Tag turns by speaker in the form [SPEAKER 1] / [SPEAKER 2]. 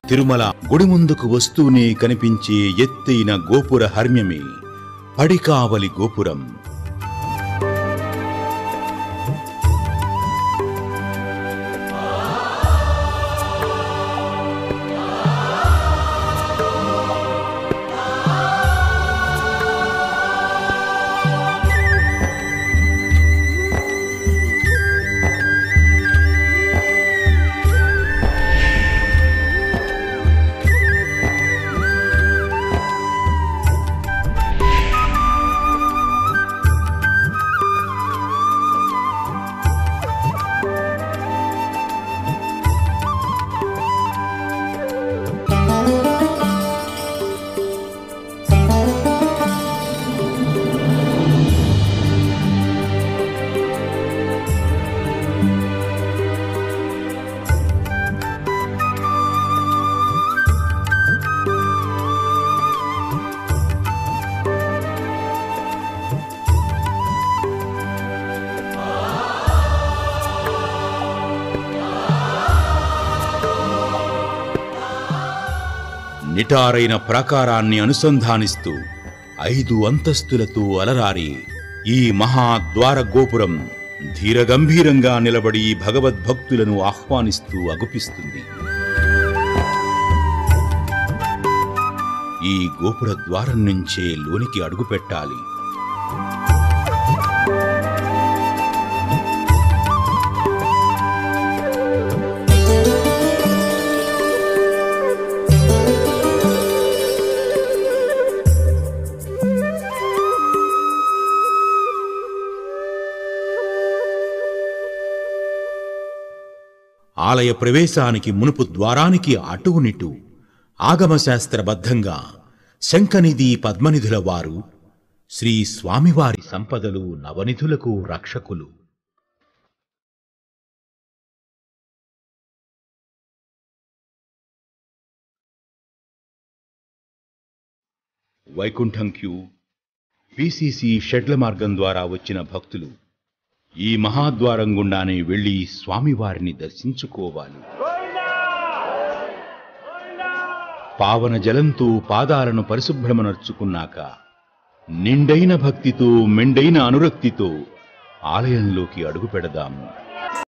[SPEAKER 1] తిరుమల గుడి ముందుకు వస్తూనే కనిపించే ఎత్తైన గోపుర హర్మ్యమే పడికావలి గోపురం నిటారైన ప్రాకారాన్ని అనుసంధానిస్తూ ఐదు అంతస్తులతో అలరారి ఈ మహాద్వార గోపురం ధీరగంభీరంగా నిలబడి భగవద్భక్తులను ఆహ్వానిస్తూ అగుపిస్తుంది ఈ గోపుర ద్వారం నుంచే లోనికి అడుగుపెట్టాలి ఆలయ ప్రవేశానికి మునుపు ద్వారానికి అటునిటు ఆగమశాస్త్రబద్ధంగా శంఖనిధి పద్మనిధుల వారు శ్రీ స్వామివారి సంపదలు నవనిధులకు రక్షకులు వైకుంఠం క్యూ పిసిసి షెడ్ల మార్గం ద్వారా వచ్చిన భక్తులు ఈ మహాద్వారం గుండానే వెళ్లి స్వామివారిని దర్శించుకోవాలి పావన జలంతో పాదాలను పరిశుభ్రమనర్చుకున్నాక నిండైన భక్తితో మెండైన అనురక్తితో ఆలయంలోకి అడుగు పెడదాము